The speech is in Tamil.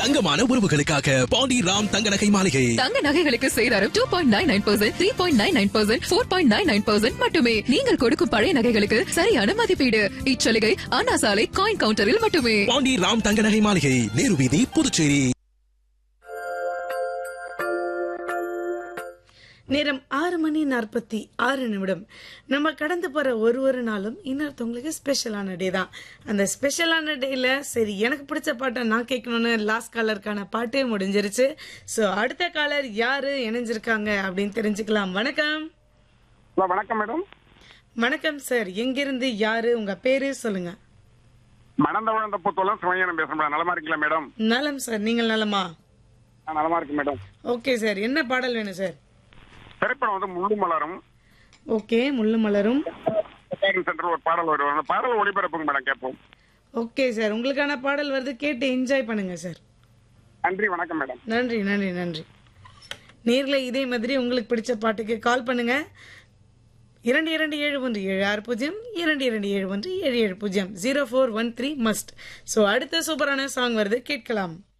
தங்கமான உறவுகளுக்காக பாண்டி ராம் தங்க நகை மாளிகை தங்க நகைகளுக்கு சேதாரம் two point nine nine percent three point nine nine percent four point nine nine percent மட்டுமே நீங்கள் கொடுக்கும் பழைய நகைகளுக்கு சரியான மதிப்பீடு இச்சலுகை அண்ணா சாலை காயின் கவுண்டரில் மட்டுமே பாண்டி ராம் தங்க நகை மாளிகை நேரு வீதி புதுச்சேரி நேரம் ஆறு மணி நாற்பத்தி ஆறு நிமிடம் நம்ம கடந்து போற ஒரு ஒரு நாளும் இன்னொருத்தவங்களுக்கு ஸ்பெஷலான டே தான் அந்த ஸ்பெஷலான டேல சரி எனக்கு பிடிச்ச பாட்டை நான் கேட்கணும்னு லாஸ்ட் காலருக்கான பாட்டே முடிஞ்சிருச்சு ஸோ அடுத்த காலர் யாரு இணைஞ்சிருக்காங்க அப்படின்னு தெரிஞ்சுக்கலாம் வணக்கம் ஹலோ வணக்கம் மேடம் வணக்கம் சார் எங்கிருந்து யாரு உங்க பேரு சொல்லுங்க மணந்த உழந்த புத்தூர்ல சிவஞானம் பேசுறேன் மேடம் நலமா இருக்கீங்களா மேடம் நலம் சார் நீங்கள் நலமா நான் நலமா இருக்கு மேடம் ஓகே சார் என்ன பாடல் வேணும் சார் திரைப்படம் வந்து முள்ளு மலரும் ஓகே முள்ளு மலரும் சென்டர் ஒரு பாடல் வரும் அந்த பாடல் ஒளிபரப்புங்க மேடம் கேட்போம் ஓகே சார் உங்களுக்கான பாடல் வருது கேட்டு என்ஜாய் பண்ணுங்க சார் நன்றி வணக்கம் மேடம் நன்றி நன்றி நன்றி நேர்ல இதே மாதிரி உங்களுக்கு பிடிச்ச பாட்டுக்கு கால் பண்ணுங்க இரண்டு இரண்டு ஏழு ஒன்று ஏழு ஆறு பூஜ்ஜியம் இரண்டு இரண்டு ஏழு ஒன்று ஏழு ஏழு பூஜ்ஜியம் zero four one three must so அடுத்த சூப்பரான சாங் வருது கேட்கலாம்